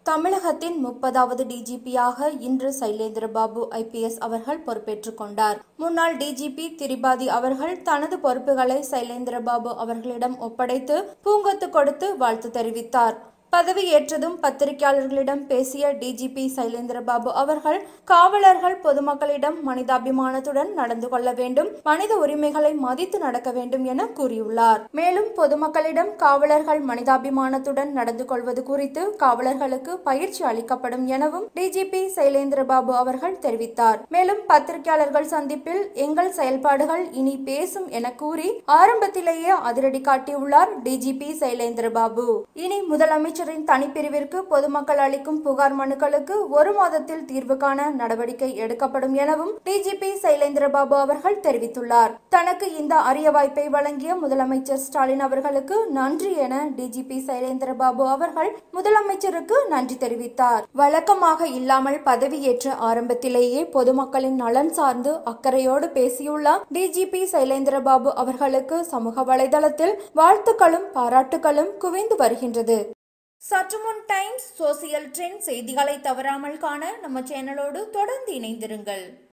தமிழகத்தின் முப்பதாவது டிஜிபியாக இன்று சைலேந்திரபாபு ஐபிஎஸ் அவர்கள் பொறுப்பேற்றுக் கொண்டார் முன்னாள் டிஜிபி திரிபாதி அவர்கள் தனது பொறுப்புகளை சைலேந்திரபாபு அவர்களிடம் ஒப்படைத்து பூங்கொத்து கொடுத்து வாழ்த்து தெரிவித்தார் பதவியேற்றதும் பத்திரிகையாளர்களிடம் பேசிய டிஜிபி சைலேந்திரபாபு அவர்கள் காவலர்கள் பொதுமக்களிடம் மனிதாபிமானத்துடன் நடந்து கொள்ள வேண்டும் மனித உரிமைகளை மதித்து நடக்க வேண்டும் என கூறியுள்ளார் மேலும் பொதுமக்களிடம் காவலர்கள் மனிதாபிமானத்துடன் நடந்து கொள்வது குறித்து காவலர்களுக்கு பயிற்சி அளிக்கப்படும் எனவும் டிஜிபி சைலேந்திரபாபு அவர்கள் தெரிவித்தார் மேலும் பத்திரிகையாளர்கள் சந்திப்பில் எங்கள் செயல்பாடுகள் இனி பேசும் என கூறி ஆரம்பத்திலேயே அதிரடி காட்டியுள்ளார் டிஜிபி சைலேந்திரபாபு இனி முதலமைச்சர் அமைச்சரின் தனிப்பிரிவிற்கு பொதுமக்கள் அளிக்கும் புகார் மனுக்களுக்கு ஒரு மாதத்தில் தீர்வு காண நடவடிக்கை எடுக்கப்படும் எனவும் டிஜிபி சைலேந்திரபாபு அவர்கள் தெரிவித்துள்ளார் தனக்கு இந்த அரிய வாய்ப்பை வழங்கிய முதலமைச்சர் ஸ்டாலின் அவர்களுக்கு நன்றி என டிஜிபி சைலேந்திரபாபு அவர்கள் முதலமைச்சருக்கு நன்றி தெரிவித்தார் வழக்கமாக இல்லாமல் பதவியேற்ற ஆரம்பத்திலேயே பொதுமக்களின் நலன் சார்ந்து அக்கறையோடு பேசியுள்ளார் டிஜிபி சைலேந்திரபாபு அவர்களுக்கு சமூக வலைதளத்தில் வாழ்த்துக்களும் பாராட்டுகளும் குவிந்து வருகின்றது சற்றுமுன் டைம்ஸ் சோசியல் ட்ரெண்ட் செய்திகளை தவறாமல் காண நம்ம சேனலோடு தொடர்ந்து இணைந்திருங்கள்